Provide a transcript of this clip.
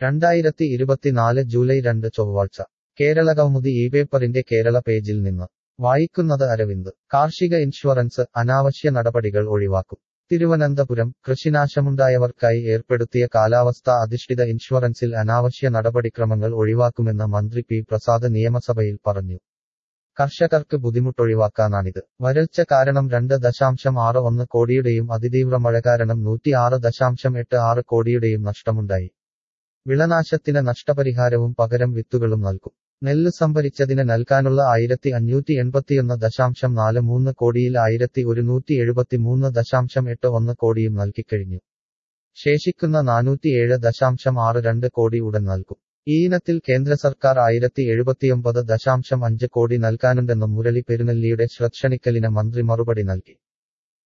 രണ്ടായിരത്തി ഇരുപത്തിനാല് ജൂലൈ രണ്ട് ചൊവ്വാഴ്ച കേരളകൗമുദി ഈ പേപ്പറിന്റെ കേരള പേജിൽ നിന്ന് വായിക്കുന്നത് അരവിന്ദ് കാർഷിക ഇൻഷുറൻസ് അനാവശ്യ നടപടികൾ ഒഴിവാക്കും തിരുവനന്തപുരം കൃഷിനാശമുണ്ടായവർക്കായി ഏർപ്പെടുത്തിയ കാലാവസ്ഥാ അധിഷ്ഠിത ഇൻഷുറൻസിൽ അനാവശ്യ നടപടിക്രമങ്ങൾ ഒഴിവാക്കുമെന്ന് മന്ത്രി പി പ്രസാദ് നിയമസഭയിൽ പറഞ്ഞു കർഷകർക്ക് ബുദ്ധിമുട്ടൊഴിവാക്കാനാണിത് വരൾച്ച കാരണം രണ്ട് ദശാംശം ആറ് ഒന്ന് കോടിയുടെയും അതിതീവ്ര മഴ കാരണം നൂറ്റിയാറ് ദശാംശം എട്ട് ആറ് കോടിയുടെയും നഷ്ടമുണ്ടായി വിളനാശത്തിന് നഷ്ടപരിഹാരവും പകരം വിത്തുകളും നൽകും നെല്ല് സംഭരിച്ചതിന് നൽകാനുള്ള ആയിരത്തി അഞ്ഞൂറ്റി എൺപത്തിയൊന്ന് ദശാംശം നാല് മൂന്ന് കോടിയിൽ ആയിരത്തി ഒരുന്നൂറ്റി എഴുപത്തിമൂന്ന് ദശാംശം എട്ട് ഒന്ന് കോടിയും നൽകിക്കഴിഞ്ഞു ശേഷിക്കുന്ന നാനൂറ്റിയേഴ് ദശാംശം ആറ് രണ്ട് കോടി ഉടൻ നൽകും ഈ ഇനത്തിൽ കേന്ദ്ര സർക്കാർ ആയിരത്തി എഴുപത്തിയൊമ്പത് ദശാംശം അഞ്ച് കോടി നൽകാനുണ്ടെന്നും മുരളി പെരുന്നെല്ലിയുടെ ശ്രദ്ധ ക്ഷണിക്കലിന് മന്ത്രി മറുപടി നൽകി